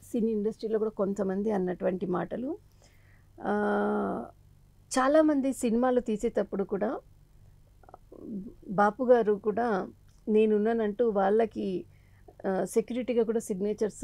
సినీ ఇండస్ట్రీలో కూడా కొంతమంది అన్నటువంటి మాటలు ఆ, చాలామంది సినిమాలు తీసేటప్పుడు కూడా బాపు గారు కూడా నేనున్నానంటూ వాళ్ళకి సెక్యూరిటీగా కూడా సిగ్నేచర్స్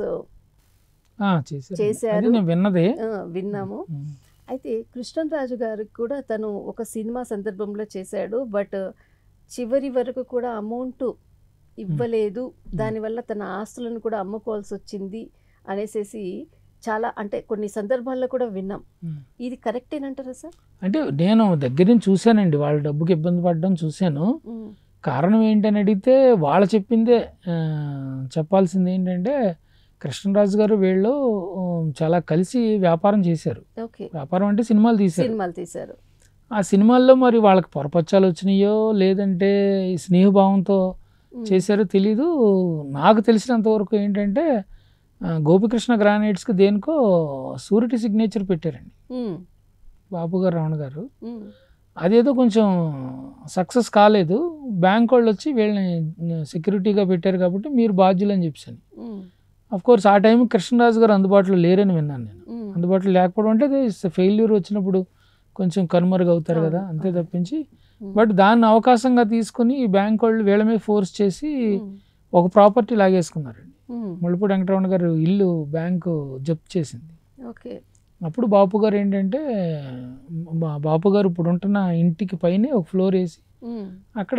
ఆ, చేశారు చేశారు. అది నేను విన్నదే విన్నాము ఉమ్. అయితే కృష్ణరాజు గారికి కూడా తను ఒక సినిమా సందర్భంలో చేశాడు బట్ చివరి వరకు కూడా అమౌంట్ ఇవ్వలేదు దానివల్ల తన ఆస్తులను కూడా అమ్ముకోవాల్సి వచ్చింది అనేసేసి చాలా అంటే కొన్ని సందర్భాల్లో కూడా విన్నాం ఉమ్. ఇది కరెక్టేనంటారా సార్ అంటే నేను దగ్గర నుంచి చూశానండి వాళ్ళ డబ్బుకి ఇబ్బంది పడడం చూశాను కారణం ఏంటని అడిగితే వాళ్ళు చెప్పిందే ఆ, చెప్పాల్సింది ఏంటంటే కృష్ణరాజు గారు వీళ్ళు ఉమ్, చాలా కలిసి వ్యాపారం చేశారు ఓకే వ్యాపారం అంటే సినిమాలు తీశారు సినిమాలు తీశారు ఆ సినిమాల్లో మరి వాళ్ళకి పొరపచ్చాలు వచ్చినాయో లేదంటే ఈ స్నేహభావంతో ఉమ్. చేశారో తెలీదు నాకు తెలిసినంత వరకు ఏంటంటే ఆ, గోపికృష్ణ గ్రానైట్స్కి దేనికో సూరిటీ సిగ్నేచర్ పెట్టారండి ఉమ్. బాబు గారు రావణ గారు ఉమ్. అదేదో కొంచెం సక్సెస్ కాలేదు బ్యాంక్ వాళ్ళు వచ్చి వీళ్ళని సెక్యూరిటీగా పెట్టారు కాబట్టి మీరు బాధ్యులు అని చెప్పాను ఉమ్. అఫ్ కోర్స్ ఆ టైం కృష్ణరాజు గారు అందుబాటులో లేరని విన్నాను నేను ఉమ్. అందుబాటులో లేకపోవడం అంటే అది ఫెయిల్యూర్ వచ్చినప్పుడు కొంచెం కనుమరుగు అవుతారు కదా అవును, అంతే అవును. తప్పించి ఉమ్. బట్ దాన్ని అవకాశంగా తీసుకుని ఈ బ్యాంక్ వాళ్ళు వీళ్ళ మీద ఫోర్స్ చేసి ఉమ్. ఒక ప్రాపర్టీ లాగేసుకున్నారండి ఉమ్. ముళ్ళపూడి వెంకటరమణ గారు ఇల్లు బ్యాంకు జప్తు చేసింది ఓకే అప్పుడు బాపు గారు ఏంటంటే బా- బాపు గారు ఇప్పుడు ఉంటున్న ఇంటికి పైనే ఒక ఫ్లోర్ వేసి ఉమ్. అక్కడ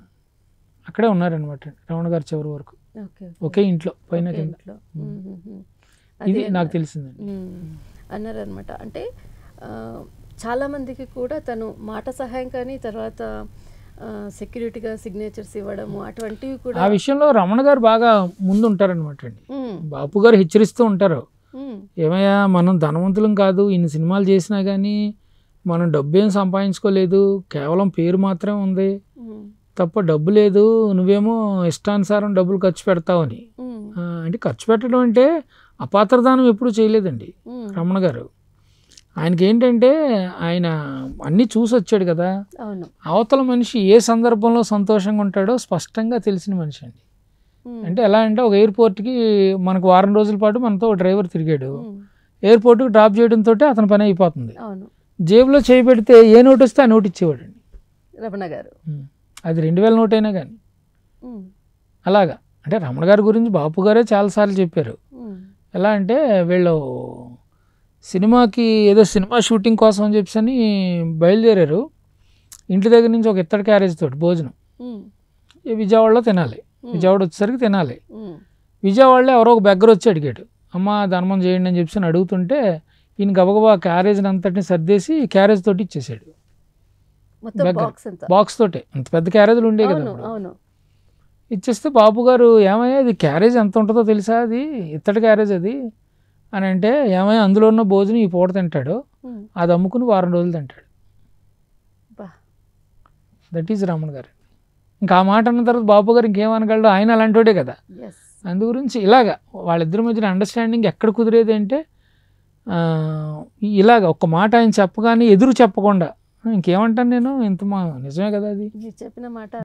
అక్కడే ఉన్నారనమాట రమణ గారు చివరి వరకు ఓకే ఒకే ఇంట్లో పైన ఓకే కింద ఇంట్లో. ఉమ్. ఉమ్. ఉమ్. ఉమ్. ఇది అదే నాకు తెలిసిందండి అన్నారనమాట అంటే ఆ, చాలామందికి కూడా తను మాట సహాయం కానీ తర్వాత సెక్యూరిటీగా సిగ్నేచర్స్ ఇవ్వడము అటువంటివి ఆ కూడా విషయంలో రమణ గారు బాగా ముందు ఉంటారనమాట అండి ఉమ్, బాపు గారు హెచ్చరిస్తూ ఉంటారు ఉమ్, ఏమయ్యా మనం ధనవంతులం కాదు ఇన్ని సినిమాలు చేసినా కానీ మనం డబ్బు ఏం సంపాదించుకోలేదు కేవలం పేరు మాత్రమే ఉంది ఉమ్, తప్ప డబ్బు లేదు నువ్వేమో ఇష్టానుసారం డబ్బులు ఖర్చు పెడతావని ఉమ్, ఆ, అంటే ఖర్చు పెట్టడం అంటే అపాత్రదానం ఎప్పుడూ చేయలేదండి ఉమ్. రమణ గారు ఆయనకి ఏంటంటే ఆయన అన్నీ చూసి వచ్చాడు కదా అవును అవతల మనిషి ఏ సందర్భంలో సంతోషంగా ఉంటాడో స్పష్టంగా తెలిసిన మనిషి అండి ఉమ్, అంటే ఎలా అంటే ఒక ఎయిర్పోర్ట్కి మనకు వారం రోజుల పాటు మనతో ఒక డ్రైవర్ తిరిగాడు ఉమ్, ఎయిర్పోర్ట్కి డ్రాప్ చేయడంతో అతని పని అయిపోతుంది అవును జేబులో చేయి పెడితే ఏ నోట్ వస్తే ఆ నోట్ ఇచ్చేవాడండి రమణ గారు ఉమ్. అది రెండు వేల నోట్ అయినా కానీ ఉమ్, అలాగా అంటే రమణ గారి గురించి బాపు గారే చాలాసార్లు చెప్పారు ఉమ్, ఎలా అంటే వీళ్ళు సినిమాకి ఏదో సినిమా షూటింగ్ కోసం అని చెప్పేసి అని బయలుదేరారు ఇంటి దగ్గర నుంచి ఒక ఇత్తడి క్యారేజ్ తోటి భోజనం ఉమ్, ఈ విజయవాడలో తినాలి విజయవాడ వచ్చేసరికి తినాలి ఉమ్, విజయవాడలో ఎవరో ఒక బెగ్గర వచ్చి అడిగాడు అమ్మ ధర్మం చేయండి అని చెప్పేసి అని అడుగుతుంటే ఈయన గబగబా క్యారేజ్ అంతటిని సర్దేసి క్యారేజ్ తోటి ఇచ్చేసాడు మొత్తం దగ్గర. బాక్స్ అంతా బాక్స్ తోటే అంత పెద్ద క్యారేజ్లు ఉండే కదా అవును అప్పుడు. అవును ఇచ్చేస్తే బాబు గారు ఏమయ్యా ఇది క్యారేజ్ ఎంత ఉంటుందో తెలుసా అది ఇత్తడి క్యారేజ్ అది అని అంటే ఏమయ్యా అందులో ఉన్న భోజనం ఈ పూట తింటాడు ఉమ్, అది అమ్ముకుని వారం రోజులు తింటాడు బా దట్ ఈజ్ రమణ గారు ఇంకా ఆ మాట అన్న తర్వాత బాబు గారు ఇంకేమనగలడు ఆయన అలాంటివాడే కదా ఎస్ అందు గురించి ఇలాగా వాళ్ళిద్దరి మధ్యన అండర్స్టాండింగ్ ఎక్కడ కుదిరేది అంటే ఆ, ఇలాగ ఒక్క మాట ఆయన చెప్పగానే ఎదురు చెప్పకుండా ఇంకేమంటాను నేను ఇంత మా నిజమే కదా అది మీరు చెప్పిన మాట